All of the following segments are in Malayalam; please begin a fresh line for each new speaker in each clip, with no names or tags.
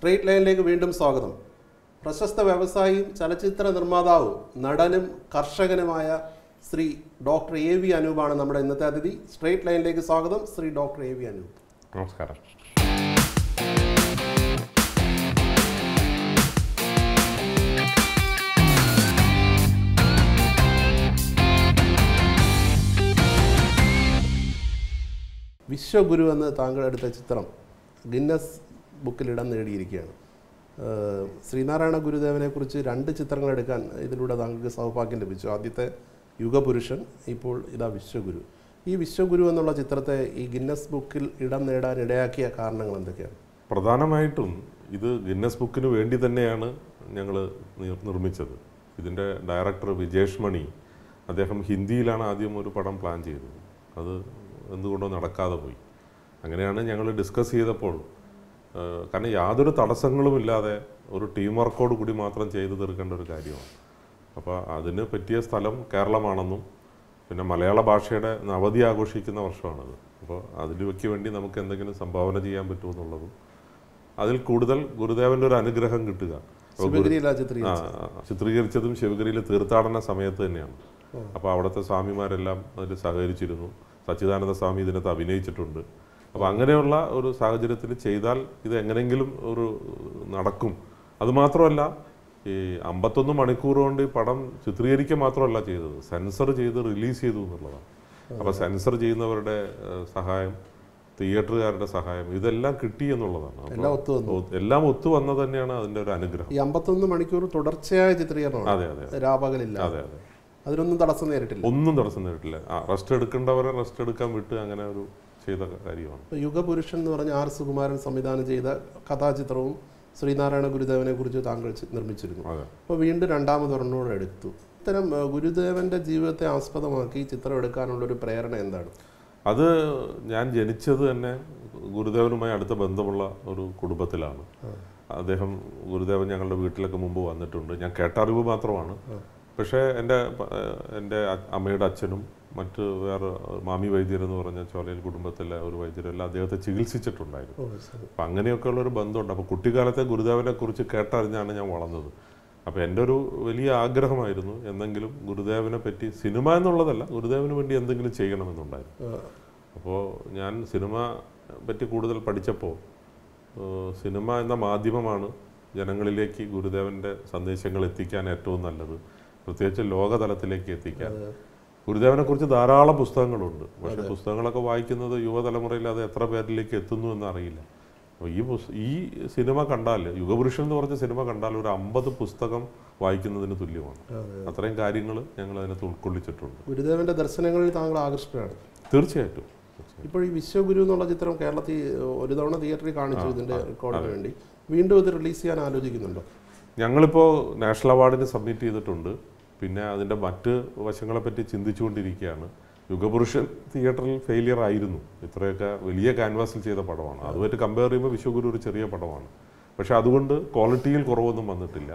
സ്ട്രെയിറ്റ് ലൈനിലേക്ക് വീണ്ടും സ്വാഗതം പ്രശസ്ത വ്യവസായിയും ചലച്ചിത്ര നിർമ്മാതാവും നടനും കർഷകനുമായ ശ്രീ ഡോക്ടർ എ വി അനൂപാണ് നമ്മുടെ ഇന്നത്തെ അതിഥി സ്ട്രെയിറ്റ് ലൈനിലേക്ക് സ്വാഗതം Shri doctor A V Anoop
നമസ്കാരം
വിശ്വഗുരു എന്ന് താങ്കൾ എടുത്ത ചിത്രം ഗിന്നസ് ബുക്കിൽ ഇടം നേടിയിരിക്കുകയാണ് ഏഹ് ശ്രീനാരായണ ഗുരുദേവനെ കുറിച്ച് രണ്ട് ചിത്രങ്ങൾ എടുക്കാൻ ഇതിലൂടെ താങ്കൾക്ക് സൗഭാഗ്യം ലഭിച്ചു ആദ്യത്തെ യുഗപുരുഷൻ ഇപ്പോൾ ഇതാ വിശ്വഗുരു ഈ വിശ്വഗുരു എന്നുള്ള ചിത്രത്തെ ഈ ഗിന്നസ് ബുക്കിൽ ഇടം നേടാൻ ഇടയാക്കിയ കാരണങ്ങൾ എന്തൊക്കെയാണ്
പ്രധാനമായിട്ടും ഇത് ഗിന്നസ് ബുക്കിന് വേണ്ടി തന്നെയാണ് ഞങ്ങൾ നിർമ്മിച്ചത് ഇതിൻ്റെ ഡയറക്ടർ വിജേഷ് മണി അദ്ദേഹം ഹിന്ദിയിലാണ് ആദ്യം ഒരു പടം പ്ലാൻ ചെയ്തത് അത് എന്തുകൊണ്ടോ നടക്കാതെ പോയി അങ്ങനെയാണ് ഞങ്ങൾ ഡിസ്കസ് ചെയ്തപ്പോൾ ആ, കാരണം യാതൊരു തടസ്സങ്ങളുമില്ലാതെ ഒരു ടീം വർക്കോട് കൂടി മാത്രം ചെയ്തു തീർക്കേണ്ട ഒരു കാര്യമാണ് അപ്പോൾ അതിന് പറ്റിയ സ്ഥലം കേരളമാണെന്നും പിന്നെ മലയാള ഭാഷയുടെ നവതി ആഘോഷിക്കുന്ന വർഷമാണത് അപ്പോൾ അതിലേക്ക് വേണ്ടി നമുക്ക് എന്തെങ്കിലും സംഭാവന ചെയ്യാൻ പറ്റുമെന്നുള്ളതും അതിൽ കൂടുതൽ ഗുരുദേവൻ്റെ ഒരു അനുഗ്രഹം കിട്ടുക അപ്പോൾ ഗുരു-
ശിവഗിരിയിലാ ചിത്രീകരിച്ചത്
ആ, ചിത്രീകരിച്ചതും ശിവഗിരിയിൽ തീർത്ഥാടന സമയത്ത് തന്നെയാണ് അപ്പോൾ അവിടുത്തെ സ്വാമിമാരെല്ലാം അതിൽ സഹകരിച്ചിരുന്നു സച്ചിദാനന്ദ സ്വാമി ഇതിനകത്ത് അഭിനയിച്ചിട്ടുണ്ട് അപ്പോൾ അങ്ങനെയുള്ള ഒരു സാഹചര്യത്തിൽ ചെയ്താൽ ഇത് എങ്ങനെയെങ്കിലും ഒരു നടക്കും അതുമാത്രമല്ല ഈ അമ്പത്തൊന്ന് മണിക്കൂർ കൊണ്ട് ഈ പടം ചിത്രീകരിക്കുക മാത്രമല്ല ചെയ്തത് സെൻസർ ചെയ്ത് റിലീസ് ചെയ്തു എന്നുള്ളതാണ് അപ്പോൾ സെൻസർ ചെയ്യുന്നവരുടെ ഏഹ്, സഹായം തിയേറ്ററുകാരുടെ സഹായം ഇതെല്ലാം കിട്ടി എന്നുള്ളതാണ് അപ്പോൾ
എല്ലാം ഒത്തു വന്നു
ഒ- എല്ലാം ഒത്തു വന്നത് തന്നെയാണ് അതിൻ്റെ ഒരു അനുഗ്രഹം
ഈ അമ്പത്തൊന്ന് മണിക്കൂർ തുടർച്ചയായ ചിത്രീകരണമാണ്
അതെ അതെ
രാപകലില്ല
അതെ അതെ
അതിനൊന്നും തടസ്സം നേരിട്ടില്ല
ഒന്നും തടസ്സം നേരിട്ടില്ല ആ റെസ്റ്റ് എടുക്കേണ്ടവരെ റെസ്റ്റ് എടുക്കാൻ വിട്ട് അങ്ങനെ ഒരു ചെയ്ത കാര്യമാണ്
ഇപ്പൊ യുഗപുരുഷൻ എന്ന് പറഞ്ഞ ആർ സുകുമാരൻ സംവിധാനം ചെയ്ത കഥാചിത്രവും ശ്രീനാരായണ ഗുരുദേവനെ കുറിച്ച് താങ്കൾ ചി- നിർമ്മിച്ചിരുന്നു
അതെ
അപ്പോൾ വീണ്ടും രണ്ടാമതൊരെണ്ണോടെ എടുത്തു ഇത്തരം ഏഹ്, ഗുരുദേവന്റെ ജീവിതത്തെ ആസ്പദമാക്കി ഈ ചിത്രം എടുക്കാനുള്ള ഒരു പ്രേരണ എന്താണ്
അത് ഞാൻ ജനിച്ചത് തന്നെ ഗുരുദേവനുമായി അടുത്ത ബന്ധമുള്ള ഒരു കുടുംബത്തിലാണ് അദ്ദേഹം ഗുരുദേവൻ ഞങ്ങളുടെ വീട്ടിലൊക്കെ മുമ്പ് വന്നിട്ടുണ്ട് ഞാൻ കേട്ടറിവ് മാത്രമാണ് പക്ഷേ എൻ്റെ പ- എൻ്റെ അ- അമ്മയുടെ അച്ഛനും മറ്റ് വേറെ മാമി വൈദ്യർ എന്ന് പറഞ്ഞ ചോലയിൽ കുടുംബത്തിലെ ഒരു വൈദ്യരെല്ലാം അദ്ദേഹത്തെ ചികിത്സിച്ചിട്ടുണ്ടായിരുന്നു
ഓ ശരി
അപ്പം അങ്ങനെയൊക്കെയുള്ള ഒരു ബന്ധമുണ്ട് അപ്പോൾ കുട്ടിക്കാലത്തെ ഗുരുദേവനെ കുറിച്ച് കേട്ടറിഞ്ഞാണ് ഞാൻ വളർന്നത് അപ്പോൾ എൻ്റെ ഒരു വലിയ ആഗ്രഹമായിരുന്നു എന്തെങ്കിലും ഗുരുദേവനെ പറ്റി സിനിമ എന്നുള്ളതല്ല ഗുരുദേവന് വേണ്ടി എന്തെങ്കിലും ചെയ്യണമെന്നുണ്ടായിരുന്നു
ഏഹ്,
അപ്പോൾ ഞാൻ സിനിമ പറ്റി കൂടുതൽ പഠിച്ചപ്പോൾ ഏഹ്, സിനിമ എന്ന മാധ്യമമാണ് ജനങ്ങളിലേക്ക് ഗുരുദേവൻ്റെ സന്ദേശങ്ങൾ എത്തിക്കാൻ ഏറ്റവും നല്ലത് പ്രത്യേകിച്ച് ലോകതലത്തിലേക്ക് എത്തിക്കാൻ ഗുരുദേവനെക്കുറിച്ച് ധാരാളം പുസ്തകങ്ങളുണ്ട് പക്ഷേ പുസ്തകങ്ങളൊക്കെ വായിക്കുന്നത് യുവതലമുറയിൽ അത് എത്ര പേരിലേക്ക് എത്തുന്നു എന്ന് അറിയില്ല അപ്പോൾ ഈ പുസ് ഈ സിനിമ കണ്ടാൽ യുഗപുരുഷൻ എന്ന് പറഞ്ഞ സിനിമ കണ്ടാൽ ഒരു അമ്പത് പുസ്തകം വായിക്കുന്നതിന് തുല്യമാണ്
അതെ.
അത്രയും കാര്യങ്ങൾ ഞങ്ങൾ അതിനകത്ത് ഉൾക്കൊള്ളിച്ചിട്ടുണ്ട്
ഗുരുദേവന്റെ ദർശനങ്ങളിൽ താങ്കൾ ആകൃഷ്ടനാണ്
തീർച്ചയായിട്ടും
ഇപ്പോൾ ഈ വിശ്വഗുരു എന്നുള്ള ചിത്രം കേരളത്തിൽ ഒരു തവണ തിയേറ്ററിൽ കാണിച്ചു ഇതിന്റെ റെക്കോർഡിന് വേണ്ടി വീണ്ടും ഇത് റിലീസ് ചെയ്യാൻ ആലോചിക്കുന്നുണ്ടോ
ഞങ്ങളിപ്പോൾ നാഷണൽ അവാർഡിന് സബ്മിറ്റ് ചെയ്തിട്ടുണ്ട് പിന്നെ അതിൻ്റെ മറ്റ് വശങ്ങളെപ്പറ്റി ചിന്തിച്ചുകൊണ്ടിരിക്കുകയാണ് യുഗപുരുഷൻ തിയേറ്ററിൽ ഫെയിലിയർ ആയിരുന്നു ഇത്രയൊക്കെ വലിയ ക്യാൻവാസിൽ ചെയ്ത പടമാണ് അതുമായിട്ട് കമ്പയർ ചെയ്യുമ്പോൾ വിശ്വഗുരു ഒരു ചെറിയ പടമാണ് പക്ഷേ അതുകൊണ്ട് ക്വാളിറ്റിയിൽ കുറവൊന്നും വന്നിട്ടില്ല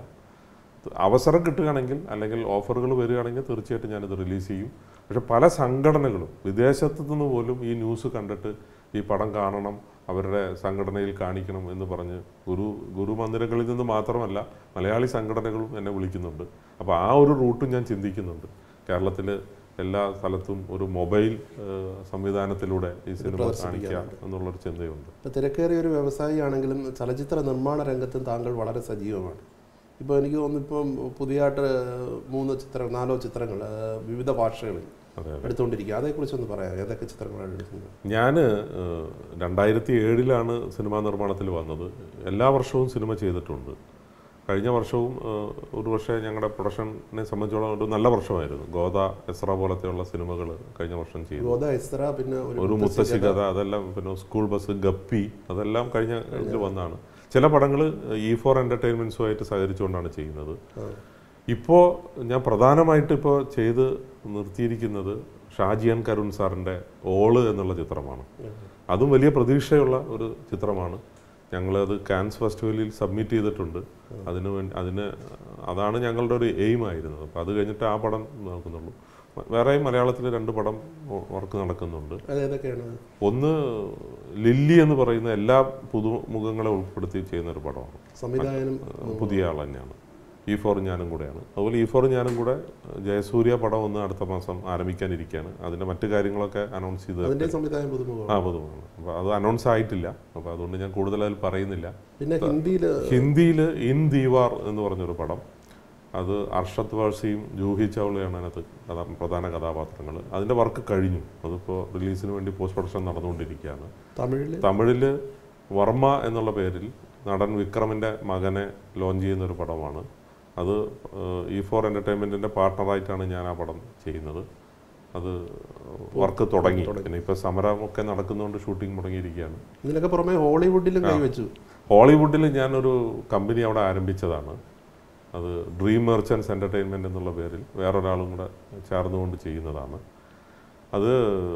അവസരം കിട്ടുകയാണെങ്കിൽ അല്ലെങ്കിൽ ഓഫറുകൾ വരികയാണെങ്കിൽ തീർച്ചയായിട്ടും ഞാനിത് റിലീസ് ചെയ്യും പക്ഷെ പല സംഘടനകളും വിദേശത്തു നിന്ന് പോലും ഈ ന്യൂസ് കണ്ടിട്ട് ഈ പടം കാണണം അവരുടെ സംഘടനയിൽ കാണിക്കണം എന്ന് പറഞ്ഞ് ഗുരു ഗുരുമന്ദിരങ്ങളിൽ നിന്ന് മാത്രമല്ല മലയാളി സംഘടനകളും എന്നെ വിളിക്കുന്നുണ്ട് അപ്പോൾ ആ ഒരു റൂട്ടും ഞാൻ ചിന്തിക്കുന്നുണ്ട് കേരളത്തിൽ എല്ലാ സ്ഥലത്തും ഒരു മൊബൈൽ ഏഹ്, സംവിധാനത്തിലൂടെ ഈ സിനിമ കാണിക്കാം എന്നുള്ളൊരു ചിന്തയുണ്ട്
ഇപ്പോൾ തിരക്കേറിയ ഒരു വ്യവസായിയാണെങ്കിലും ചലച്ചിത്ര നിർമ്മാണ രംഗത്തും താങ്കൾ വളരെ സജീവമാണ് ഇപ്പോൾ എനിക്ക് തോന്നുന്നു ഇപ്പം പുതിയതായിട്ട് മൂന്ന് ചിത്രങ്ങൾ നാലോ ചിത്രങ്ങൾ ആ, വിവിധ ഭാഷകളിൽ
അതെ
എടുത്തുകൊണ്ടിരിക്കുക അതേക്കുറിച്ചൊന്ന് പറയാം ഏതൊക്കെ ചിത്രങ്ങളാണ് എടുക്കുന്നത്
ഞാൻ രണ്ടായിരത്തി ഏഴിലാണ് സിനിമാ നിർമ്മാണത്തിൽ വന്നത് എല്ലാ വർഷവും സിനിമ ചെയ്തിട്ടുണ്ട് കഴിഞ്ഞ വർഷവും ഏഹ്, ഒരു പക്ഷേ ഞങ്ങളുടെ പ്രൊഡക്ഷനെ സംബന്ധിച്ചോളം ഒരു നല്ല വർഷമായിരുന്നു ഗോദ എസ്ര പോലത്തെയുള്ള സിനിമകൾ കഴിഞ്ഞ വർഷം ചെയ്തു
ഗോദ എസ്ര പിന്നെ
ഒരു മുത്തശ്ശി കഥ അതെല്ലാം പിന്നെ സ്കൂൾ ബസ് ഗപ്പി അതെല്ലാം കഴിഞ്ഞ ഇതിൽ വന്നാണ് ചില പടങ്ങൾ ഇ ഫോർ എൻ്റർടൈൻമെൻറ്റ്സുമായിട്ട് സഹകരിച്ചുകൊണ്ടാണ് ചെയ്യുന്നത് ഇപ്പോൾ ഞാൻ പ്രധാനമായിട്ട് ഇപ്പോൾ ചെയ്ത് നിർത്തിയിരിക്കുന്നത് ഷാജിയൻ കരുൺ സാറിൻ്റെ ഓള് എന്നുള്ള ചിത്രമാണ് അതും വലിയ പ്രതീക്ഷയുള്ള ഒരു ചിത്രമാണ് ഞങ്ങളത് കാൻസ് ഫെസ്റ്റിവലിൽ സബ്മിറ്റ് ചെയ്തിട്ടുണ്ട് അതിന് വേണ്ടി അതിന് അതാണ് ഞങ്ങളുടെ ഒരു എയിം ആയിരുന്നത് അപ്പോൾ അത് കഴിഞ്ഞിട്ട് ആ പടം നോക്കുന്നുള്ളൂ വേറെയും മലയാളത്തിൽ രണ്ട് പടം വർക്ക് നടക്കുന്നുണ്ട്
അതേതൊക്കെയാണ്
ഒന്ന് ലില്ലി എന്ന് പറയുന്ന എല്ലാ പുതുമുഖങ്ങളെ ഉൾപ്പെടുത്തി ചെയ്യുന്ന ഒരു പടമാണ്
സംവിധായകനും
പുതിയ ആൾ തന്നെയാണ് ഈ ഫോർ ഞാനും കൂടെയാണ് അതുപോലെ ഈ ഫോർ ഞാനും കൂടെ ജയസൂര്യ പടം ഒന്ന് അടുത്ത മാസം ആരംഭിക്കാനിരിക്കുകയാണ് അതിൻ്റെ മറ്റു കാര്യങ്ങളൊക്കെ അനൗൺസ് ചെയ്ത്
അതിന്റെ സംവിധായകൻ പുതുമുഖം
ആ പുതുമുഖമാണ് അപ്പോൾ അത് അനൗൺസ് ആയിട്ടില്ല അപ്പോൾ അതുകൊണ്ട് ഞാൻ കൂടുതൽ അതിൽ പറയുന്നില്ല
പിന്നെ ഹിന്ദിയിൽ
ഹിന്ദിയിൽ ഇൻ ദീവാർ എന്ന് പറഞ്ഞൊരു പടം അത് അർഷദ് വാഴ്സിയും ജൂഹി ചൗളയാണ് അതിനകത്ത് കഥാ പ്രധാന കഥാപാത്രങ്ങൾ അതിൻ്റെ വർക്ക് കഴിഞ്ഞു അതിപ്പോൾ റിലീസിന് വേണ്ടി പോസ്റ്റ് പ്രൊഡക്ഷൻ നടന്നുകൊണ്ടിരിക്കുകയാണ്
തമിഴിൽ
തമിഴിൽ വർമ്മ എന്നുള്ള പേരിൽ നടൻ വിക്രമിൻ്റെ മകനെ ലോഞ്ച് ചെയ്യുന്ന ഒരു പടമാണ് അത് ഇ ഫോർ എൻ്റർടൈൻമെൻറ്റിൻ്റെ പാർട്ട്ണറായിട്ടാണ് ഞാൻ ആ പടം ചെയ്യുന്നത് അത് വർക്ക് തുടങ്ങി പിന്നെ ഇപ്പോൾ സമരമൊക്കെ നടക്കുന്നതുകൊണ്ട് ഷൂട്ടിംഗ് മുടങ്ങിയിരിക്കുകയാണ്
ഇതിനൊക്കെ പുറമെ ഹോളിവുഡിലും കൈവച്ചു
ഹോളിവുഡിൽ ഞാനൊരു കമ്പനി അവിടെ ആരംഭിച്ചതാണ് അത് ഡ്രീം മെർച്ചൻസ് എൻ്റർടൈൻമെൻറ്റ് എന്നുള്ള പേരിൽ വേറൊരാളും കൂടെ ചേർന്നുകൊണ്ട് ചെയ്യുന്നതാണ് അത്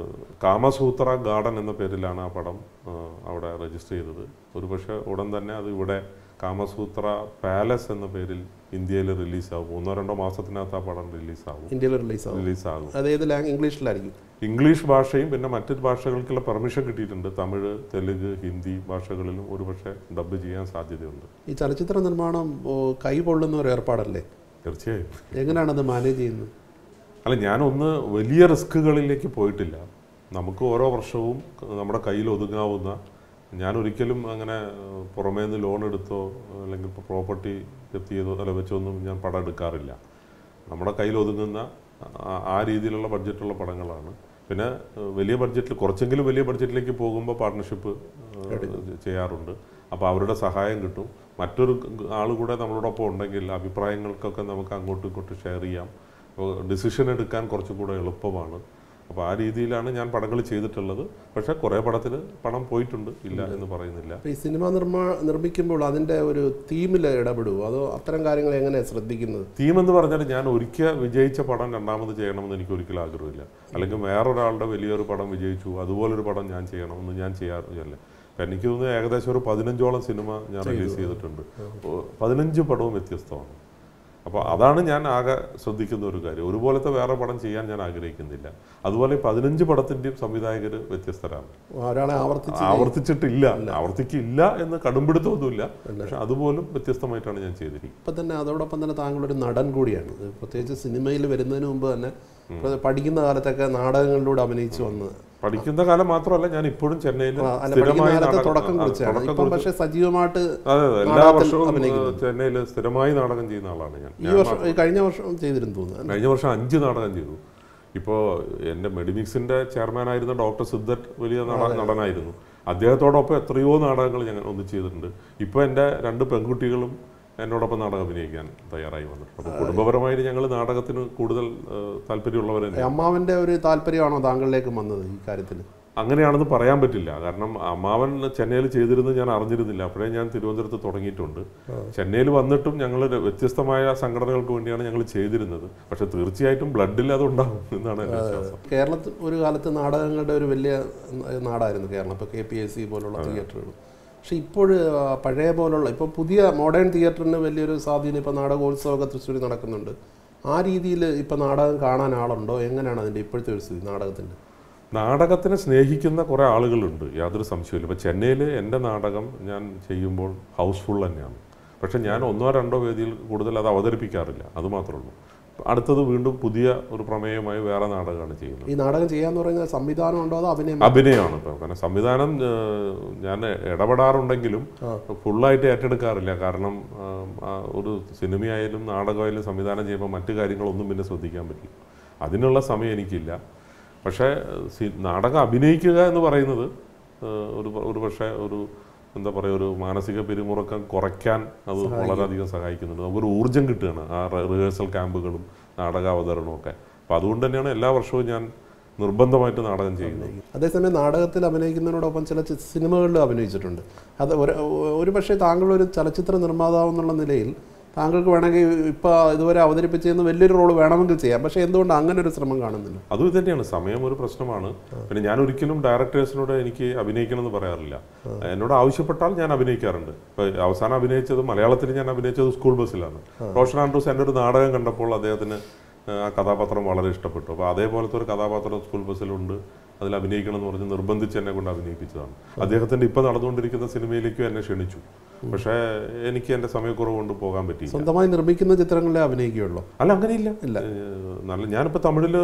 കാമസൂത്ര ഗാർഡൻ എന്ന പേരിലാണ് ആ പടം ആ, അവിടെ രജിസ്റ്റർ ചെയ്തത് ഒരുപക്ഷെ ഉടൻ തന്നെ അത് ഇവിടെ കാമസൂത്ര പാലസ് എന്ന പേരിൽ ഇന്ത്യയിൽ റിലീസാവും ഒന്നോ രണ്ടോ മാസത്തിനകത്ത് ആ പടം റിലീസാവും
ഇന്ത്യയിൽ റിലീസാവും
റിലീസാകും
അത് ഏത് ലാംഗ് ഇംഗ്ലീഷിലായിരിക്കും
ഇംഗ്ലീഷ് ഭാഷയും പിന്നെ മറ്റ് ഭാഷകൾക്കുള്ള പെർമിഷൻ കിട്ടിയിട്ടുണ്ട് തമിഴ് തെലുങ്ക് ഹിന്ദി ഭാഷകളിലും ഒരുപക്ഷെ ഡബ് ചെയ്യാൻ സാധ്യതയുണ്ട്
ഈ ചലച്ചിത്ര നിർമ്മാണം ഓ, കൈ പൊള്ളുന്ന ഒരു ഏർപ്പാടല്ലേ
തീർച്ചയായും
എങ്ങനെയാണത് മാനേജ് ചെയ്യുന്നത്
അല്ല ഞാനൊന്ന് വലിയ റിസ്കുകളിലേക്ക് പോയിട്ടില്ല നമുക്ക് ഓരോ വർഷവും നമ്മുടെ കയ്യിൽ ഒതുങ്ങാവുന്ന ഞാൻ ഒരിക്കലും അങ്ങനെ ഏഹ്, പുറമേ നിന്ന് ലോൺ എടുത്തോ അല്ലെങ്കിൽ ഇപ്പോൾ പ്രോപ്പർട്ടി ജപ്തി ചെയ്തോ അല്ല വെച്ചൊന്നും ഞാൻ പടം എടുക്കാറില്ല നമ്മുടെ കയ്യിൽ ഒതുങ്ങുന്ന ആ- ആ രീതിയിലുള്ള ബഡ്ജറ്റുള്ള പടങ്ങളാണ് പിന്നെ ഏഹ്, വലിയ ബഡ്ജറ്റിൽ കുറച്ചെങ്കിലും വലിയ ബഡ്ജറ്റിലേക്ക് പോകുമ്പോൾ പാർട്ട്ണർഷിപ്പ് ചെയ്യാറുണ്ട് അപ്പോൾ അവരുടെ സഹായം കിട്ടും മറ്റൊരു ആൾ കൂടെ നമ്മളോടൊപ്പം ഉണ്ടെങ്കിൽ അഭിപ്രായങ്ങൾക്കൊക്കെ നമുക്ക് അങ്ങോട്ടും ഇങ്ങോട്ടും ഷെയർ ചെയ്യാം ഡിസിഷൻ എടുക്കാൻ കുറച്ചും കൂടെ എളുപ്പമാണ് അപ്പോൾ ആ രീതിയിലാണ് ഞാൻ പടങ്ങൾ ചെയ്തിട്ടുള്ളത് പക്ഷേ കുറേ പടത്തിൽ പണം പോയിട്ടുണ്ട് ഇല്ല എന്ന് പറയുന്നില്ല
അപ്പോൾ ഈ സിനിമ നിർമ്മാ നിർമ്മിക്കുമ്പോൾ അതിൻ്റെ ഒരു തീമിൽ ഇടപെടുമോ അതോ അത്തരം കാര്യങ്ങൾ എങ്ങനെയാണ് ശ്രദ്ധിക്കുന്നത്
തീം എന്ന് പറഞ്ഞാൽ ഞാൻ ഒരിക്കൽ വിജയിച്ച പടം രണ്ടാമത് ചെയ്യണമെന്ന് എനിക്ക് ഒരിക്കലും ആഗ്രഹമില്ല അല്ലെങ്കിൽ വേറൊരാളുടെ വലിയൊരു പടം വിജയിച്ചു അതുപോലൊരു പടം ഞാൻ ചെയ്യണമെന്ന് ഞാൻ ചെയ്യാറില്ല അപ്പം എനിക്ക് തോന്നുന്നു ഏകദേശം ഒരു പതിനഞ്ചോളം സിനിമ ഞാൻ റിലീസ് ചെയ്തിട്ടുണ്ട് ഓ, പതിനഞ്ച് പടവും വ്യത്യസ്തമാണ് അപ്പോൾ അതാണ് ഞാൻ ആകെ ശ്രദ്ധിക്കുന്ന ഒരു കാര്യം ഒരുപോലത്തെ വേറെ പടം ചെയ്യാൻ ഞാൻ ആഗ്രഹിക്കുന്നില്ല അതുപോലെ ഈ പതിനഞ്ച് പടത്തിൻ്റെയും സംവിധായകർ വ്യത്യസ്തരാണ്
ഒരാളെ ആവർത്തിച്ച്
ആവർത്തിച്ചിട്ടില്ല ആവർത്തിക്കില്ല എന്ന് കടുംപിടുത്തമൊന്നുമില്ല പക്ഷെ അതുപോലും വ്യത്യസ്തമായിട്ടാണ് ഞാൻ ചെയ്തിരിക്കുന്നത്
ഇപ്പം തന്നെ അതോടൊപ്പം തന്നെ താങ്കളൊരു നടൻ കൂടിയാണ് ഇത് പ്രത്യേകിച്ച് സിനിമയിൽ വരുന്നതിന് മുമ്പ് തന്നെ പ്ര- പഠിക്കുന്ന കാലത്തൊക്കെ നാടകങ്ങളിലൂടെ അഭിനയിച്ചു വന്ന്
പഠിക്കുന്ന കാലം മാത്രമല്ല ഞാൻ ഇപ്പോഴും ചെന്നൈയിൽ
ആ, അല്ല പഠിക്കുന്ന
സ്ഥിരമായി
കാലത്ത്
നാടകം-
തുടക്കം
ആ,
കുറിച്ചാണ്
തുടക്കം
ഇപ്പം
കുറിച്ച്
പക്ഷേ സജീവമായിട്ട്
അതെ അതെ എല്ലാ
നാടകത്തിൽ
വർഷവും
അഭിനയിക്കുന്നു.
ചെന്നൈയിൽ സ്ഥിരമായി നാടകം ചെയ്യുന്ന ആളാണ് ഞാൻ
ഈ വർഷം ഈ കഴിഞ്ഞ വർഷം ചെയ്തിരുന്നു തോന്നുന്നു
കഴിഞ്ഞ വർഷം അഞ്ച് നാടകം ചെയ്തു ഇപ്പോൾ എൻ്റെ മെഡിമിക്സിൻ്റെ ചെയർമാനായിരുന്ന ഡോക്ടർ സിദ്ധറ്റ് വലിയ നട- നടനായിരുന്നു അദ്ദേഹത്തോടൊപ്പം എത്രയോ നാടകങ്ങൾ ഞങ്ങൾ ഒന്നിച്ച് ചെയ്തിട്ടുണ്ട് ഇപ്പോൾ എൻ്റെ രണ്ട് പെൺകുട്ടികളും എന്നോടൊപ്പം നാടകം അഭിനയിക്കാൻ തയ്യാറായി വന്നിട്ടുണ്ട് അപ്പോൾ കുടുംബപരമായിട്ട് ഞങ്ങൾ നാടകത്തിന് കൂടുതൽ ഏഹ്, താല്പര്യമുള്ളവർ തന്നെ
അമ്മാവന്റെ ഒരു താല്പര്യമാണോ താങ്കളിലേക്ക് വന്നത് ഈ കാര്യത്തിൽ
അങ്ങനെയാണെന്ന് പറയാൻ പറ്റില്ല കാരണം അമ്മാവൻ ചെന്നൈയിൽ ചെയ്തിരുന്നത് ഞാൻ അറിഞ്ഞിരുന്നില്ല അപ്പോഴേ ഞാൻ തിരുവനന്തപുരത്ത് തുടങ്ങിയിട്ടുണ്ട് ചെന്നൈയിൽ വന്നിട്ടും ഞങ്ങൾ വ്യത്യസ്തമായ സംഘടനകൾക്ക് വേണ്ടിയാണ് ഞങ്ങൾ ചെയ്തിരുന്നത് പക്ഷെ തീർച്ചയായിട്ടും ബ്ലഡിൽ അതുണ്ടാവും എന്നാണ് എൻ്റെ വിശ്വാസം
കേരളത്തിൽ ഒരു കാലത്ത് നാടകങ്ങളുടെ ഒരു വലിയ നാടായിരുന്നു കേരളം ഇപ്പോൾ കെ പി എസ് സി പോലുള്ള തിയേറ്ററുകൾ പക്ഷെ ഇപ്പോൾ പഴയ പോലുള്ള ഇപ്പോൾ പുതിയ മോഡേൺ തിയേറ്ററിന് വലിയൊരു സ്വാധീനം ഇപ്പോൾ നാടകോത്സവമൊക്കെ തൃശ്ശൂർ നടക്കുന്നുണ്ട് ആ രീതിയിൽ ഇപ്പോൾ നാടകം കാണാൻ ആളുണ്ടോ എങ്ങനെയാണ് അതിൻ്റെ ഇപ്പോഴത്തെ ഒരു സ്ഥിതി നാടകത്തിൻ്റെ
നാടകത്തിനെ സ്നേഹിക്കുന്ന കുറേ ആളുകളുണ്ട് യാതൊരു സംശയമില്ല ഇപ്പോൾ ചെന്നൈയിൽ എൻ്റെ നാടകം ഞാൻ ചെയ്യുമ്പോൾ ഹൗസ്ഫുൾ തന്നെയാണ് പക്ഷെ ഞാൻ ഒന്നോ രണ്ടോ വേദിയിൽ കൂടുതൽ അത് അവതരിപ്പിക്കാറില്ല അത് മാത്രമേ ഉള്ളൂ അടുത്തത് വീണ്ടും പുതിയ ഒരു പ്രമേയമായി വേറെ നാടകമാണ് ചെയ്യുന്നത്
ഈ നാടകം ചെയ്യാന്ന് പറയുന്നത് സംവിധാനം ഉണ്ടോ അതോ അഭിനയം
അഭിനയമാണ് ഇപ്പം കാരണം സംവിധാനം ഏഹ്, ഞാൻ ഇടപെടാറുണ്ടെങ്കിലും ഫുള്ളായിട്ട് ഏറ്റെടുക്കാറില്ല കാരണം ആഹ്, ആ ഒരു സിനിമയായാലും നാടകമായാലും സംവിധാനം ചെയ്യുമ്പോൾ മറ്റു കാര്യങ്ങളൊന്നും പിന്നെ ശ്രദ്ധിക്കാൻ പറ്റില്ല അതിനുള്ള സമയം എനിക്കില്ല പക്ഷേ സി- നാടകം അഭിനയിക്കുക എന്ന് പറയുന്നത് ഏഹ്, ഒരു ഒരു പക്ഷേ ഒരു എന്താ പറയുക ഒരു മാനസിക പിരിമുറുക്കം കുറയ്ക്കാൻ അത് വളരെയധികം സഹായിക്കുന്നുണ്ട് നമുക്കൊരു ഊർജ്ജം കിട്ടുകയാണ് ആ റിഹേഴ്സൽ ക്യാമ്പുകളും നാടകാവതരണവും ഒക്കെ അപ്പോൾ അതുകൊണ്ട് തന്നെയാണ് എല്ലാ വർഷവും ഞാൻ നിർബന്ധമായിട്ട് നാടകം ചെയ്യുന്നത്
അതേസമയം നാടകത്തിൽ അഭിനയിക്കുന്നതിനോടൊപ്പം ചില ചി- സിനിമകളിൽ അഭിനയിച്ചിട്ടുണ്ട് അത് ഒരു ഒരു പക്ഷേ താങ്കളൊരു ചലച്ചിത്ര നിർമ്മാതാവ് എന്നുള്ള നിലയിൽ താങ്കൾക്ക് വേണമെങ്കിൽ ഇപ്പോൾ ഇതുവരെ അവതരിപ്പിച്ചതെന്ന് വലിയൊരു റോൾ വേണമെങ്കിൽ ചെയ്യാം പക്ഷേ എന്തുകൊണ്ട് അങ്ങനെ ഒരു ശ്രമം കാണുന്നില്ല
അതും ഇത് തന്നെയാണ് സമയം ഒരു പ്രശ്നമാണ് പിന്നെ ഞാൻ ഒരിക്കലും ഡയറക്ടേഴ്സിനോട് എനിക്ക് അഭിനയിക്കണം എന്ന് പറയാറില്ല എന്നോട് ആവശ്യപ്പെട്ടാൽ ഞാൻ അഭിനയിക്കാറുണ്ട് ഇപ്പൊ അവസാനം അഭിനയിച്ചത് മലയാളത്തിൽ ഞാൻ അഭിനയിച്ചത് സ്കൂൾ ബസ്സിലാണ് റോഷൻ ആൻഡ്രൂസ് എൻ്റെ ഒരു നാടകം കണ്ടപ്പോൾ അദ്ദേഹത്തിന് ഏഹ്, ആ കഥാപാത്രം വളരെ ഇഷ്ടപ്പെട്ടു അപ്പോൾ അതേപോലത്തെ ഒരു കഥാപാത്രം സ്കൂൾ ബസ്സിലുണ്ട് അതിൽ അഭിനയിക്കണം എന്ന് പറഞ്ഞ് നിർബന്ധിച്ച് എന്നെ കൊണ്ട് അഭിനയിപ്പിച്ചതാണ് അദ്ദേഹത്തിന്റെ ഇപ്പൊ നടന്നുകൊണ്ടിരിക്കുന്ന സിനിമയിലേക്കും എന്നെ ക്ഷണിച്ചു പക്ഷേ എനിക്ക് എന്റെ സമയക്കുറവ് കൊണ്ട് പോകാൻ പറ്റിയില്ല
സ്വന്തമായി നിർമ്മിക്കുന്ന ചിത്രങ്ങളിലെ അഭിനയിക്കുകയുള്ളൂ
അല്ല അങ്ങനെയില്ല ഏഹ്, നല്ല ഞാനിപ്പോൾ തമിഴിൽ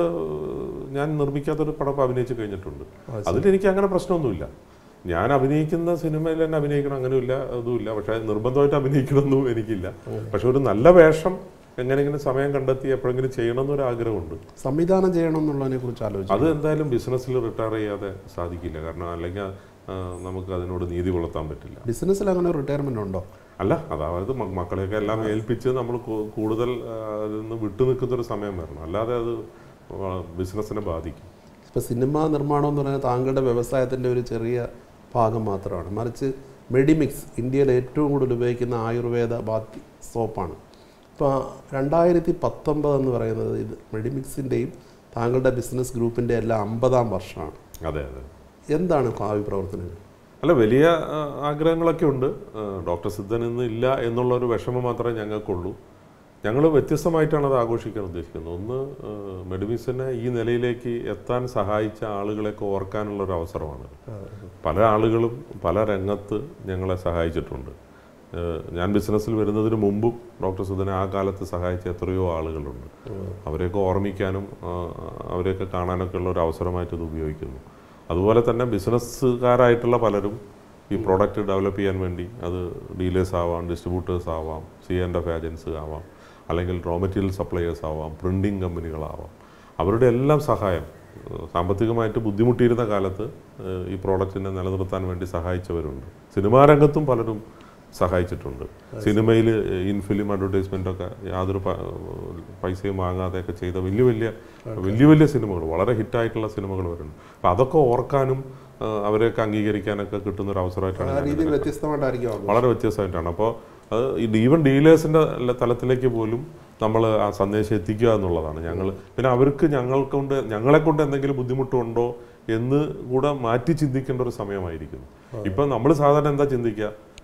ഞാൻ നിർമ്മിക്കാത്തൊരു പടം ഇപ്പൊ അഭിനയിച്ച് കഴിഞ്ഞിട്ടുണ്ട് അതിലെനിക്ക് അങ്ങനെ പ്രശ്നമൊന്നുമില്ല ഞാൻ അഭിനയിക്കുന്ന സിനിമയിൽ തന്നെ അഭിനയിക്കണം അങ്ങനെയില്ല അതുമില്ല പക്ഷേ നിർബന്ധമായിട്ട് അഭിനയിക്കണമെന്നും എനിക്കില്ല പക്ഷെ ഒരു നല്ല വേഷം എങ്ങനെയെങ്കിലും സമയം കണ്ടെത്തി എപ്പോഴെങ്കിലും ചെയ്യണമെന്നൊരു ആഗ്രഹമുണ്ട്
സംവിധാനം ചെയ്യണം എന്നുള്ളതിനെ കുറിച്ച് ആലോചിച്ചു
അത് എന്തായാലും ബിസിനസ്സിൽ റിട്ടയർ ചെയ്യാതെ സാധിക്കില്ല കാരണം അല്ലെങ്കിൽ ആ, നമുക്ക് അതിനോട് നീതി പുലർത്താൻ പറ്റില്ല
ബിസിനസ്സിൽ അങ്ങനെ റിട്ടയർമെന്റ് ഉണ്ടോ
അല്ല അതായത് മ- മക്കളെയൊക്കെ എല്ലാം ഏൽപ്പിച്ച് നമ്മൾ കൂ- കൂടുതൽ ആ, അതിൽ നിന്ന് വിട്ടു നിൽക്കുന്ന ഒരു സമയം വരണം അല്ലാതെ അത് ബിസിനസ്സിനെ ബാധിക്കും
ഇപ്പൊ സിനിമാ നിർമ്മാണം എന്ന് പറയുന്നത് താങ്കളുടെ വ്യവസായത്തിന്റെ ഒരു ചെറിയ ഭാഗം മാത്രമാണ് മറിച്ച് മെഡിമിക്സ് ഇന്ത്യയിൽ ഏറ്റവും കൂടുതൽ ഉപയോഗിക്കുന്ന ആയുർവേദ ബാത്തി സോപ്പാണ് ഇപ്പോൾ രണ്ടായിരത്തി പത്തൊമ്പത് എന്ന് പറയുന്നത് ഇത് മെഡിമിക്സിൻ്റെയും താങ്കളുടെ ബിസിനസ് ഗ്രൂപ്പിൻ്റെ എല്ലാം അമ്പതാം വർഷമാണ്
അതെ അതെ
എന്താണ് ഭാവി പ്രവർത്തനങ്ങൾ
അല്ല വലിയ ആ, ആഗ്രഹങ്ങളൊക്കെ ഉണ്ട് ആ, ഡോക്ടർ സിദ്ധൻ ഇന്ന് ഇല്ല എന്നുള്ള ഒരു വിഷമം മാത്രമേ ഞങ്ങൾക്കുള്ളൂ ഞങ്ങൾ വ്യത്യസ്തമായിട്ടാണ് അത് ആഘോഷിക്കാൻ ഉദ്ദേശിക്കുന്നത് ഒന്ന് ആ, മെഡിമിക്സിനെ ഈ നിലയിലേക്ക് എത്താൻ സഹായിച്ച ആളുകളെയൊക്കെ ഓർക്കാനുള്ള ഒരു അവസരമാണ് പല ആളുകളും പല രംഗത്ത് ഞങ്ങളെ സഹായിച്ചിട്ടുണ്ട് ആ, ഞാൻ ബിസിനസ്സിൽ വരുന്നതിന് മുമ്പും ഡോക്ടർ സുധനെ ആ കാലത്ത് സഹായിച്ച എത്രയോ ആളുകളുണ്ട് അവരെയൊക്കെ ഓർമ്മിക്കാനും ആ, അവരെയൊക്കെ കാണാനൊക്കെ ഉള്ള ഒരു അവസരമായിട്ട് ഇത് ഉപയോഗിക്കുന്നു അതുപോലെ തന്നെ ബിസിനസ്സുകാരായിട്ടുള്ള പലരും ഈ പ്രോഡക്റ്റ് ഡെവലപ്പ് ചെയ്യാൻ വേണ്ടി അത് ഡീലേഴ്സ് ആവാം ഡിസ്ട്രിബ്യൂട്ടേഴ്സ് ആവാം സി ആൻഡ് എഫ് ഏജൻസ് ആവാം അല്ലെങ്കിൽ റോ മെറ്റീരിയൽ സപ്ലയേഴ്സ് ആവാം പ്രിൻറ്റിംഗ് കമ്പനികളാവാം അവരുടെ എല്ലാം സഹായം ഏഹ് സാമ്പത്തികമായിട്ട് ബുദ്ധിമുട്ടിയിരുന്ന കാലത്ത് ഏഹ് ഈ പ്രോഡക്റ്റിനെ നിലനിർത്താൻ വേണ്ടി സഹായിച്ചവരുണ്ട് സിനിമാ രംഗത്തും പലരും സഹായിച്ചിട്ടുണ്ട് സിനിമയിൽ ഇൻ ഫിലിം അഡ്വർടൈസ്മെൻ്റ് ഒക്കെ യാതൊരു പ- പൈസയും വാങ്ങാതെയൊക്കെ ചെയ്ത വലിയ വലിയ വലിയ വലിയ സിനിമകൾ വളരെ ഹിറ്റായിട്ടുള്ള സിനിമകൾ വരുന്നുണ്ട് അപ്പം അതൊക്കെ ഓർക്കാനും ആ, അവരെയൊക്കെ അംഗീകരിക്കാനൊക്കെ കിട്ടുന്ന ഒരു അവസരമായിട്ടാണ്
ആ
ഞാൻ
രീതിയിൽ വ്യത്യസ്തമായിട്ടായിരിക്കും ആകും
വളരെ വ്യത്യസ്തമായിട്ടാണ് അപ്പോൾ അത് ഈവൻ ഡീലേഴ്സിൻ്റെ തലത്തിലേക്ക് പോലും നമ്മൾ ആ സന്ദേശം എത്തിക്കുക എന്നുള്ളതാണ് ഞങ്ങൾ പിന്നെ അവർക്ക് ഞങ്ങൾ കൊണ്ട് ഞങ്ങളെ കൊണ്ട് എന്തെങ്കിലും ബുദ്ധിമുട്ടുണ്ടോ എന്ന് കൂടെ മാറ്റി ചിന്തിക്കേണ്ട ഒരു സമയമായിരിക്കുന്നു ഇപ്പം നമ്മൾ സാധാരണ എന്താ ചിന്തിക്കുക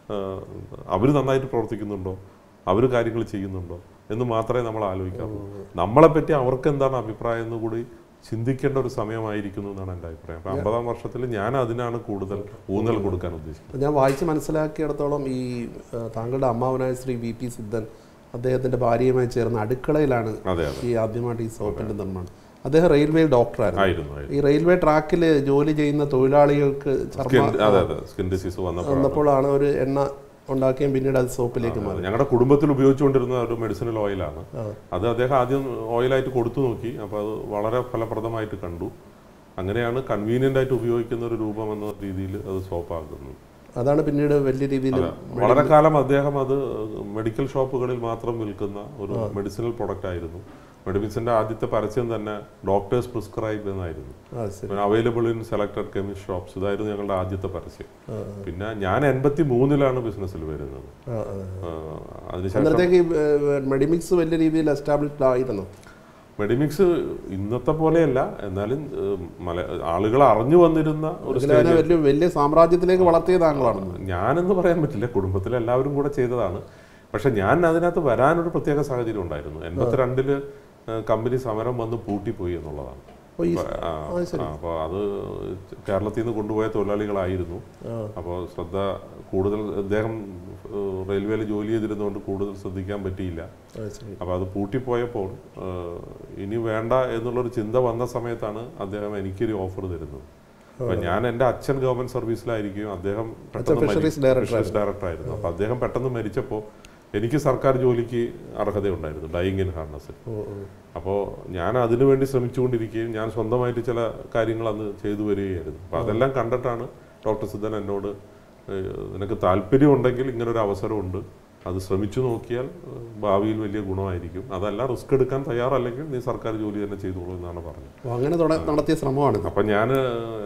അവർ നന്നായിട്ട് പ്രവർത്തിക്കുന്നുണ്ടോ അവർ കാര്യങ്ങൾ ചെയ്യുന്നുണ്ടോ എന്ന് മാത്രമേ നമ്മൾ ആലോചിക്കാവൂ നമ്മളെപ്പറ്റി അവർക്ക് എന്താണ് അഭിപ്രായം എന്ന് കൂടി ചിന്തിക്കേണ്ട ഒരു സമയമായിരിക്കുന്നു എന്നാണ് എൻ്റെ അഭിപ്രായം അപ്പം അമ്പതാം വർഷത്തിൽ ഞാൻ അതിനാണ് കൂടുതൽ ഊന്നൽ കൊടുക്കാൻ ഉദ്ദേശിക്കുന്നത്
അപ്പോൾ ഞാൻ വായിച്ച് മനസ്സിലാക്കിയിടത്തോളം ഈ ആ, താങ്കളുടെ അമ്മാവനായ ശ്രീ വി പി സിദ്ധൻ അദ്ദേഹത്തിന്റെ ഭാര്യയുമായി ചേർന്ന് അടുക്കളയിലാണ്
അതെ അതെ
ഈ ആദ്യമായിട്ട് ഈ സോപ്പിന്റെ നിർമ്മാണം അദ്ദേഹം റെയിൽവേ ഡോക്ടറായിരുന്നു
ആയിരുന്നു ആയിരുന്നു
ഈ റെയിൽവേ ട്രാക്കിൽ ജോലി ചെയ്യുന്ന തൊഴിലാളികൾക്ക് ചർമ്മ
സ്കിൻ അതെ അതെ സ്കിൻ ഡിസീസ് വന്നപ്പോൾ
വന്നപ്പോഴാണ് ഒരു എണ്ണ ഉണ്ടാക്കുകയും പിന്നീട് അത് സോപ്പിലേക്ക് മാറി
ഞങ്ങളുടെ കുടുംബത്തിൽ ഉപയോഗിച്ചുകൊണ്ടിരുന്ന ഒരു മെഡിസിനൽ ഓയിലാണ് അത് അദ്ദേഹം ആദ്യം ഓയിലായിട്ട് കൊടുത്തു നോക്കി അപ്പോൾ അത് വളരെ ഫലപ്രദമായിട്ട് കണ്ടു അങ്ങനെയാണ് കൺവീനിയൻ്റ് ആയിട്ട് ഉപയോഗിക്കുന്ന ഒരു രൂപം എന്ന രീതിയിൽ അത് സോപ്പാകുന്നു
അതാണ് പിന്നീട് വലിയ രീതിയിൽ
വളരെ കാലം അദ്ദേഹം അത് മെഡിക്കൽ ഷോപ്പുകളിൽ മാത്രം വിൽക്കുന്ന ഒരു മെഡിസിനൽ പ്രൊഡക്റ്റ് ആയിരുന്നു മെഡിമിക്സിന്റെ ആദ്യത്തെ പരസ്യം തന്നെ ഡോക്ടേഴ്സ് പ്രിസ്ക്രൈബ് എന്നായിരുന്നു
ആ ശരി
available in selected chemist shops ഇതായിരുന്നു ഞങ്ങളുടെ ആദ്യത്തെ പരസ്യം പിന്നെ ഞാൻ എൺപത്തി മൂന്നിലാണ് ബിസിനസ്സിൽ വരുന്നത്
ആ, ആ.
ആ, അതിനുശേഷം
അന്നേരത്തേക്ക് ഈ മെഡിമിക്സ് വലിയ രീതിയിൽ എസ്റ്റാബ്ലിഷ്ഡ് ആയിരുന്നു
മെഡിമിക്സ് ഇന്നത്തെ പോലെയല്ല എന്നാലും ഏഹ്, മല ആളുകൾ അറിഞ്ഞു വന്നിരുന്ന ഒരു
അതിൽ അതിനെ വലിയ വലിയ സാമ്രാജ്യത്തിലേക്ക് വളർത്തിയ താങ്കളാണ്
ഞാനെന്ന് പറയാൻ പറ്റില്ല കുടുംബത്തിൽ എല്ലാവരും കൂടെ ചെയ്തതാണ് പക്ഷെ ഞാൻ അതിനകത്ത് വരാനൊരു പ്രത്യേക സാഹചര്യം ഉണ്ടായിരുന്നു എൺപത്തിരണ്ടില് ഏഹ്, കമ്പനി സമരം വന്ന് പൂട്ടിപ്പോയി എന്നുള്ളതാണ്
ഓ, ഈ-
ആ, ആ, അപ്പോൾ അത് കേരളത്തിൽ നിന്ന് കൊണ്ടുപോയ തൊഴിലാളികളായിരുന്നു അപ്പോൾ ശ്രദ്ധ കൂടുതൽ അദ്ദേഹം ഏഹ്, റെയിൽവേയിൽ ജോലി ചെയ്തിരുന്നതുകൊണ്ട് കൂടുതൽ ശ്രദ്ധിക്കാൻ പറ്റിയില്ല
ആ, ശരി
അപ്പോൾ അത് പൂട്ടിപ്പോയപ്പോൾ ഏഹ്, ഇനി വേണ്ട എന്നുള്ളൊരു ചിന്ത വന്ന സമയത്താണ് അദ്ദേഹം എനിക്കൊരു ഓഫർ തരുന്നത് അപ്പൊ ഞാൻ എൻ്റെ അച്ഛൻ ഗവൺമെന്റ് സർവീസിലായിരിക്കും അദ്ദേഹം പെട്ടെന്ന് മരി-
fisheries director
fisheries director ആയിരുന്നു അപ്പോൾ അദ്ദേഹം പെട്ടെന്ന് മരിച്ചപ്പോൾ എനിക്ക് സർക്കാർ ജോലിക്ക് അർഹതയുണ്ടായിരുന്നു ഡൈയിങ് ഇൻ ഹാർനസിൽ
ഓ ഓ
അപ്പോൾ ഞാൻ അതിനു വേണ്ടി ശ്രമിച്ചുകൊണ്ടിരിക്കുകയും ഞാൻ സ്വന്തമായിട്ട് ചില കാര്യങ്ങൾ അന്ന് ചെയ്തു വരികയായിരുന്നു അപ്പോൾ അതെല്ലാം കണ്ടിട്ടാണ് ഡോക്ടർ സിദ്ധൻ എന്നോട് ഏഹ്, നിനക്ക് താല്പര്യമുണ്ടെങ്കിൽ ഇങ്ങനൊരു അവസരമുണ്ട് അത് ശ്രമിച്ചു നോക്കിയാൽ ഏഹ്, ഭാവിയിൽ വലിയ ഗുണമായിരിക്കും അതല്ല റിസ്ക് എടുക്കാൻ തയ്യാറല്ലെങ്കിൽ നീ സർക്കാർ ജോലി തന്നെ ചെയ്തോളൂ എന്നാണ് പറഞ്ഞത്
അപ്പോൾ അങ്ങനെ തുട- നടത്തിയ ശ്രമമാണ് ഇത്.
അപ്പം ഞാൻ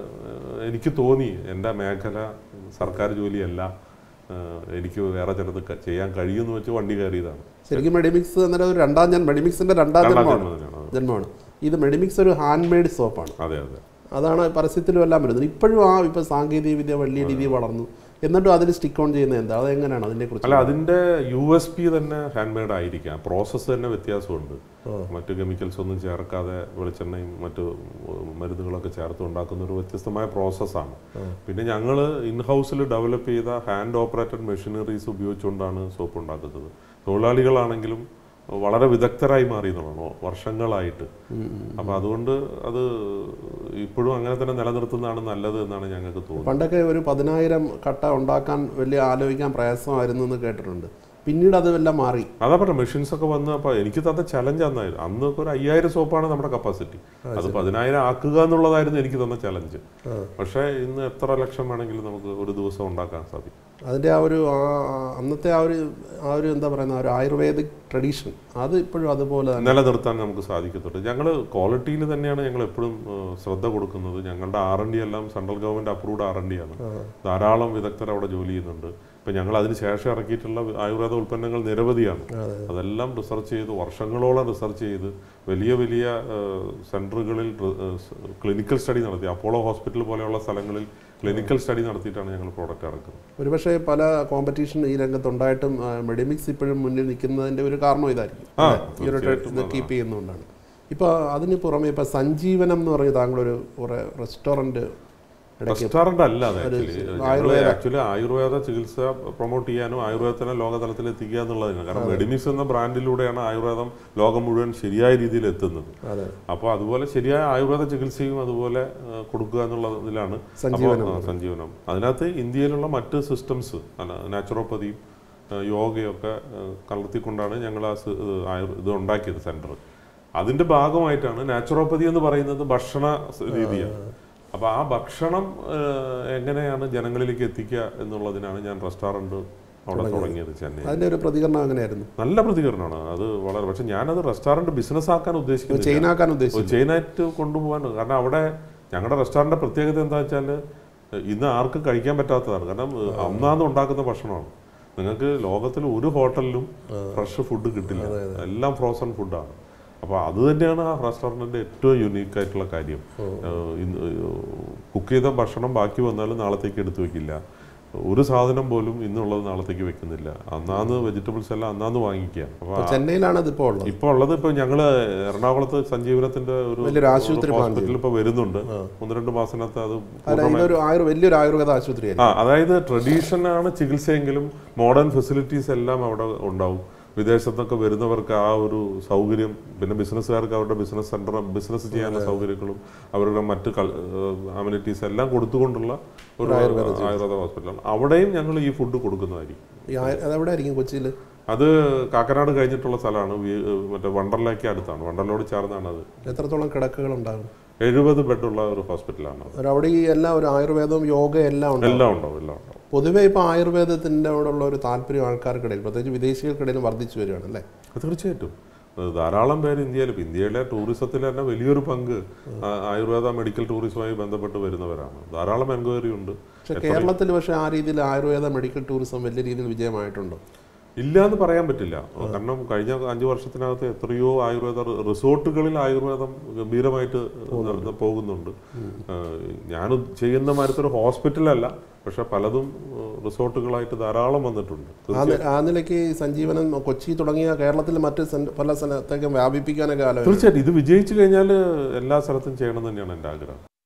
എനിക്ക് തോന്നി എൻ്റെ മേഖല സർക്കാർ ജോലിയല്ല ഏഹ്, എനിക്ക് വേറെ ചിലത് ക- ചെയ്യാൻ കഴിയുമെന്ന് വെച്ച് വണ്ടി കയറിയതാണ്
ശരിക്കും മെഡിമിക്സ് അന്നേരം ഒരു രണ്ടാം ജന്മം മെഡിമിക്സിന്റെ രണ്ടാം
രണ്ടാം
ജന്മമാണ്
ജന്മദിനമാണ് അത്.
ജന്മമാണ് ഇത് മെഡിമിക്സ് ഒരു ഹാൻഡ് മെയ്ഡ് സോപ്പാണ്
അതെ അതെ
അതാണ് പരസ്യത്തിലും എല്ലാം വരുന്നത് ഇപ്പോഴും ആ ഇപ്പൊ സാങ്കേതിക വിദ്യ വലിയ രീതിയിൽ വളർന്നു എന്നിട്ടും അതിൽ സ്റ്റിക്ക് ഓൺ ചെയ്യുന്നത് എന്താ അതെങ്ങനെയാണ് അതിനെ
അല്ല
കുറിച്ച്
അതിന്റെ യു എസ് പി തന്നെ ഹാൻഡ് മെയ്ഡ് ആയിരിക്കാം പ്രോസസ്സ് തന്നെ വ്യത്യാസമുണ്ട് മറ്റു കെമിക്കൽസ് ഒന്നും ചേർക്കാതെ വെളിച്ചെണ്ണയും മറ്റു മരുന്നുകളൊക്കെ ചേർത്ത് ഉണ്ടാക്കുന്ന ഒരു വ്യത്യസ്തമായ പ്രോസസ്സാണ് പിന്നെ ഞങ്ങൾ ഇൻഹൗസിൽ ഡെവലപ്പ് ചെയ്ത ഹാൻഡ് ഓപ്പറേറ്റഡ് മെഷീനറീസ് ഉപയോഗിച്ചുകൊണ്ടാണ് സോപ്പ് ഉണ്ടാക്കുന്നത് തൊഴിലാളികളാണെങ്കിലും വളരെ വിദഗ്ധരായി മാറി എന്നുള്ളതാണ് വർഷങ്ങളായിട്ട് അപ്പോൾ അതുകൊണ്ട് അത് ഇപ്പോഴും അങ്ങനെ തന്നെ നിലനിർത്തുന്നതാണ് നല്ലത് എന്നാണ് ഞങ്ങൾക്ക് തോന്നുന്നത്
പണ്ടൊക്കെ ഒരു പതിനായിരം കട്ട ഉണ്ടാക്കാൻ വലിയ ആലോചിക്കാൻ പ്രയാസമായിരുന്നു എന്ന് കേട്ടിട്ടുണ്ട് പിന്നീട് അത് എല്ലാം മാറി
അതാ പറഞ്ഞ മെഷീൻസ് ഒക്കെ വന്ന് അപ്പോൾ എനിക്ക് തന്ന ചലഞ്ച് അന്നായിരുന്നു അന്ന് ഒരു അയ്യായിരം സോപ്പാണ് നമ്മുടെ കപ്പാസിറ്റി അത് പതിനായിരം ആക്കുക എന്നുള്ളതായിരുന്നു എനിക്ക് തന്ന ചലഞ്ച് പക്ഷേ ഇന്ന് എത്ര ലക്ഷം വേണമെങ്കിലും നമുക്ക് ഒരു ദിവസം ഉണ്ടാക്കാൻ സാധിക്കും
അതിൻ്റെ ആ ഒരു ആ- ആ- അന്നത്തെ ആ ഒരു ആ ഒരു എന്താ പറയുന്ന ആ ഒരു ആയുർവേദിക് ട്രഡീഷൻ അത് ഇപ്പോഴും അതുപോലെ തന്നെ
നിലനിർത്താൻ നമുക്ക് സാധിക്കത്തുള്ളൂ ഞങ്ങൾ ക്വാളിറ്റിയിൽ തന്നെയാണ് ഞങ്ങൾ എപ്പോഴും ഏഹ്, ശ്രദ്ധ കൊടുക്കുന്നത് ഞങ്ങളുടെ ആർ എൻ ഡി എല്ലാം central government approved R and D ആണ് ധാരാളം വിദഗ്ധർ അവിടെ ജോലി ചെയ്യുന്നുണ്ട് ഇപ്പം ഞങ്ങൾ അതിന് ശേഷം ഇറക്കിയിട്ടുള്ള ആയുർവേദ ഉൽപ്പന്നങ്ങൾ നിരവധിയാണ് അതെല്ലാം റിസർച്ച് ചെയ്ത് വർഷങ്ങളോളം റിസർച്ച് ചെയ്ത് വലിയ വലിയ സെൻറ്ററുകളിൽ ക്ലിനിക്കൽ സ്റ്റഡി നടത്തി അപ്പോളോ ഹോസ്പിറ്റൽ പോലെയുള്ള സ്ഥലങ്ങളിൽ ക്ലിനിക്കൽ സ്റ്റഡി നടത്തിയിട്ടാണ് ഞങ്ങൾ പ്രോഡക്റ്റ് ഇറക്കുന്നത്
ഒരുപക്ഷെ പല കോമ്പറ്റീഷൻ ഈ രംഗത്തുണ്ടായിട്ടും ആ, മെഡിമിക്സ് ഇപ്പോഴും മുന്നിൽ നിൽക്കുന്നതിൻ്റെ ഒരു കാരണം ഇതായിരിക്കും
ആ,
അല്ലേ? ഈ ഒരു ഇത് കീപ്പ് ചെയ്യുന്നതുകൊണ്ടാണ് ഇപ്പോൾ അതിന് പുറമെ ഇപ്പോൾ സഞ്ജീവനം എന്ന് പറഞ്ഞ് താങ്കളൊരു കുറേ റെസ്റ്റോറൻറ്റ് ഇടയ്ക്ക്
റെസ്റ്റോറന്റ് അല്ല അത് ആക്ച്വലി ആക്ച്വലി ആയുർവേദ ചികിത്സ പ്രൊമോട്ട് ചെയ്യാനും ആയുർവേദത്തിനെ ലോകതലത്തിൽ എത്തിക്കുക എന്നുള്ളതിനാണ് കാരണം മെഡിമിക്സ് എന്ന ബ്രാൻഡിലൂടെയാണ് ആയുർവേദം ലോകം മുഴുവൻ ശരിയായ രീതിയിൽ എത്തുന്നത്
അതെ
അപ്പോൾ അതുപോലെ ശരിയായ ആയുർവേദ ചികിത്സയും അതുപോലെ ആ, കൊടുക്കുക എന്നുള്ളതിലാണ്
സഞ്ജീവനം
അപ്പോൾ, ആ, സഞ്ജീവനം അതിനകത്ത് ഇന്ത്യയിലുള്ള മറ്റ് സിസ്റ്റംസ് അല്ല നാച്ചുറോപ്പതിയും ആ, യോഗയൊക്കെ ആ, കലർത്തിക്കൊണ്ടാണ് ഞങ്ങൾ ആ സ്- ഇത് ആയുർ ഇത് ഉണ്ടാക്കിയത് സെന്റർ അതിന്റെ ഭാഗമായിട്ടാണ് നാച്ചുറോപ്പതി എന്ന് പറയുന്നത് ഭക്ഷണ സ് രീതിയാണ് അപ്പോൾ ആ ഭക്ഷണം ആ, എങ്ങനെയാണ് ജനങ്ങളിലേക്ക് എത്തിക്കുക എന്നുള്ളതിനാണ് ഞാൻ റെസ്റ്റോറൻറ്റ് അവിടെ തുടങ്ങിയത് ചെന്നൈ
അതിൻ്റെ ഒരു പ്രതികരണം അങ്ങനെയായിരുന്നു
നല്ല പ്രതികരണമാണ് അത് വളരെ പക്ഷെ ഞാനത് റെസ്റ്റോറൻറ്റ് ബിസിനസ് ആക്കാൻ ഉദ്ദേശിക്കുന്നില്ല
ചെയിനാക്കാൻ ഉദ്ദേശിച്ചു
ചെയിനായിട്ട് കൊണ്ടുപോകാൻ കാരണം അവിടെ ഞങ്ങളുടെ റെസ്റ്റോറൻറ്റിന്റെ പ്രത്യേകത എന്താ വെച്ചാൽ ഇന്ന് ആർക്കും കഴിക്കാൻ പറ്റാത്തതാണ് കാരണം അന്നാന്ന് ഉണ്ടാക്കുന്ന ഭക്ഷണമാണ് നിങ്ങൾക്ക് ലോകത്തിൽ ഒരു ഹോട്ടലിലും ഫ്രഷ് ഫുഡ് കിട്ടില്ല എല്ലാം ഫ്രോസൺ ഫുഡാണ് അപ്പോൾ അത് തന്നെയാണ് ആ റെസ്റ്റോറൻറ്റിൻ്റെ ഏറ്റവും യുണീക്ക് ആയിട്ടുള്ള കാര്യം കുക്ക് ചെയ്ത ഭക്ഷണം ബാക്കി വന്നാലും നാളത്തേക്ക് എടുത്തു വെക്കില്ല ഒരു സാധനം പോലും ഇന്നുള്ളത് നാളത്തേക്ക് വെക്കുന്നില്ല അന്നാന്ന് വെജിറ്റബിൾസ് എല്ലാം അന്നാന്ന് വാങ്ങിക്കുക അപ്പോൾ
അപ്പോൾ ചെന്നൈയിലാണ് ഇതിപ്പോൾ ഉള്ളത്
ഇപ്പൊ ഉള്ളത് ഇപ്പൊ ഞങ്ങള് എറണാകുളത്ത് സഞ്ജീവനത്തിന്റെ ഒരു
വലിയൊരു ആശുപത്രി plan
ഹോസ്പിറ്റൽ ഇപ്പൊ വരുന്നുണ്ട് ഒന്ന് രണ്ട് മാസത്തിനകത്ത് അത്
അല്ല ഇതൊരു ആയുർ വലിയൊരു ആയുർവേദ ആശുപത്രിയായിരുന്നു
ആ അതായത് ട്രഡീഷൻ ആണ് ചികിത്സയെങ്കിലും മോഡേൺ ഫെസിലിറ്റീസ് എല്ലാം അവിടെ ഉണ്ടാവും വിദേശത്തൊക്കെ വരുന്നവർക്ക് ആ ഒരു സൗകര്യം പിന്നെ ബിസിനസ്സുകാർക്ക് അവരുടെ ബിസിനസ് സെന്റർ ബിസിനസ് ചെയ്യാനുള്ള സൗകര്യങ്ങളും അവരുടെ മറ്റ് അമ്യൂണിറ്റീസ് എല്ലാം കൊടുത്തുകൊണ്ടുള്ള ഒരു ആയുർവേദ ഹോസ്പിറ്റലാണ് അവിടെയും ഞങ്ങൾ ഈ ഫുഡ് കൊടുക്കുന്നതായിരിക്കും
ഈ ആയു- അതെവിടെ ആയിരിക്കും കൊച്ചിയിൽ
അത് കാക്കനാട് കഴിഞ്ഞിട്ടുള്ള സ്ഥലമാണ് വി- മറ്റേ വണ്ടർലേക്ക് അടുത്താണ് വണ്ടർലോട് ചേർന്നാണ് അത്
എത്രത്തോളം കിടക്കുകൾ ഉണ്ടാകും
എഴുപത് ബെഡുള്ള ഒരു ഹോസ്പിറ്റലാണ് അത്
ഒരു അവിടെ ഈ എല്ലാം ഒരു ആയുർവേദവും യോഗ എല്ലാം ഉണ്ട്
എല്ലാം ഉണ്ടാവും എല്ലാം ഉണ്ടാവും
പൊതുവേ ഇപ്പോൾ ആയുർവേദത്തിൻ്റെ അവിടെയുള്ള ഒരു താല്പര്യം ആൾക്കാർക്കിടയിൽ പ്രത്യേകിച്ച് വിദേശികൾക്കിടയിൽ വർദ്ധിച്ചു വരികയാണ് അല്ലേ
അത് തീർച്ചയായിട്ടും അത് ധാരാളം പേര് ഇന്ത്യയിൽ ഇപ്പം ഇന്ത്യയിലെ ടൂറിസത്തിൽ തന്നെ വലിയൊരു പങ്ക് ആ- ആയുർവേദ മെഡിക്കൽ ടൂറിസവുമായി ബന്ധപ്പെട്ട് വരുന്നവരാണ് ധാരാളം എൻക്വയറി ഉണ്ട്
പക്ഷെ കേരളത്തിൽ പക്ഷേ ആ രീതിയിൽ ആയുർവേദ മെഡിക്കൽ ടൂറിസം വലിയ രീതിയിൽ വിജയമായിട്ടുണ്ടോ
ഇല്ല എന്ന് പറയാൻ പറ്റില്ല കാരണം കഴിഞ്ഞ അഞ്ചു വർഷത്തിനകത്ത് എത്രയോ ആയുർവേദ റി- റിസോർട്ടുകളിൽ ആയുർവേദം ഗംഭീരമായിട്ട് നടന്ന് പോകുന്നുണ്ട് ഞാൻ ചെയ്യുന്ന മാരത്തൊരു ഹോസ്പിറ്റലല്ല പക്ഷെ പലതും ഏഹ്, റിസോർട്ടുകളായിട്ട് ധാരാളം വന്നിട്ടുണ്ട്
ആ നി- ആ നിലയ്ക്ക് ഈ സഞ്ജീവനം കൊച്ചി തുടങ്ങിയ കേരളത്തിൽ മറ്റ് സെൻ- പല സ്ഥലത്തേക്കും വ്യാപിപ്പിക്കാനൊക്കെ ആലോചന
തീർച്ചയായിട്ടും ഇത് വിജയിച്ചു കഴിഞ്ഞാൽ എല്ലാ സ്ഥലത്തും ചെയ്യണം എന്ന് തന്നെയാണ് എൻ്റെ ആഗ്രഹം